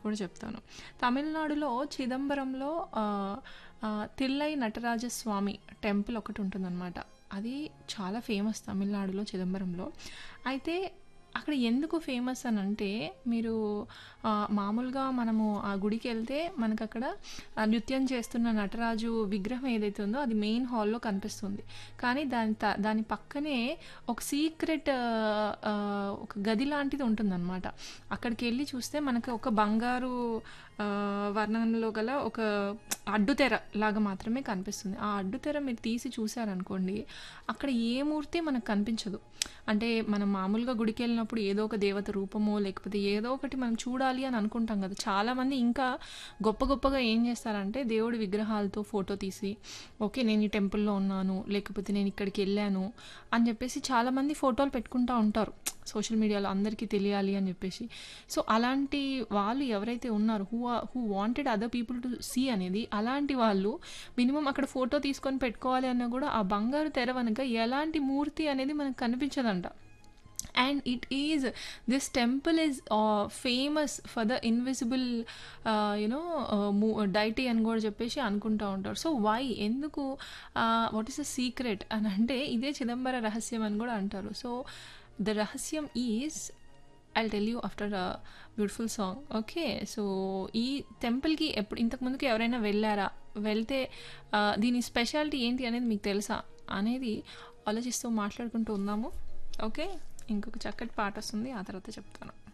కూడా చెప్తాను తమిళనాడులో చిదంబరంలో ఆ, ఆ, తిల్లై నటరాజస్వామి టెంపుల్ ఒకటి ఉంటుందన్నమాట అది చాలా ఫేమస్ తమిళనాడులో చిదంబరంలో అయితే అక్కడ ఎందుకు ఫేమస్ అని అంటే మీరు ఆ, మామూలుగా మనము ఆ గుడికి వెళ్తే మనకు అక్కడ ఆ నృత్యం చేస్తున్న నటరాజు విగ్రహం ఏదైతే ఉందో అది మెయిన్ హాల్లో కనిపిస్తుంది కానీ దాని త- దాని పక్కనే ఒక సీక్రెట్ ఒక గది లాంటిది ఉంటుందన్నమాట అక్కడికి వెళ్ళి చూస్తే మనకి ఒక బంగారు ఆ, వర్ణంలో గల ఒక అడ్డుతెర లాగా మాత్రమే కనిపిస్తుంది ఆ అడ్డుతెర మీరు తీసి చూసారనుకోండి అక్కడ ఏ మూర్తి మనకు కనిపించదు అంటే మనం మామూలుగా గుడికి వెళ్ళినప్పుడు ఏదో ఒక దేవత రూపమో లేకపోతే ఏదో ఒకటి మనం చూడాలి అని అనుకుంటాం కదా చాలామంది ఇంకా గొప్ప గొప్పగా ఏం చేస్తారంటే దేవుడి విగ్రహాలతో ఫోటో తీసి ఓకే నేను ఈ టెంపుల్లో ఉన్నాను లేకపోతే నేను ఇక్కడికి వెళ్ళాను అని చెప్పేసి చాలామంది ఫోటోలు పెట్టుకుంటూ ఉంటారు సోషల్ మీడియాలో అందరికీ తెలియాలి అని చెప్పేసి సో అలాంటి వాళ్ళు ఎవరైతే ఉన్నారో who who wanted other people to see అనేది అలాంటి వాళ్ళు మినిమం అక్కడ ఫోటో తీసుకొని పెట్టుకోవాలి అన్నా కూడా ఆ బంగారు తెర వెనుక ఎలాంటి మూర్తి అనేది మనకు కనిపించదంట and it is this temple is famous for the invisible you know deity అని కూడా చెప్పేసి అనుకుంటూ ఉంటారు సో వై ఎందుకు వాట్ ఈస్ ద సీక్రెట్ అని అంటే ఇదే చిదంబర రహస్యం అని కూడా అంటారు సో ద రహస్యం is I tell you after a beautiful song okay so ఈ టెంపుల్కి ఎప్పుడు ఇంతకుముందుకు ఎవరైనా వెళ్ళారా వెళ్తే ఆ, దీని స్పెషాలిటీ ఏంటి అనేది మీకు తెలుసా అనేది ఆలోచిస్తూ మాట్లాడుకుంటూ ఉన్నాము ఓకే ఇంకొక చక్కటి పాట వస్తుంది ఆ తర్వాత చెప్తాను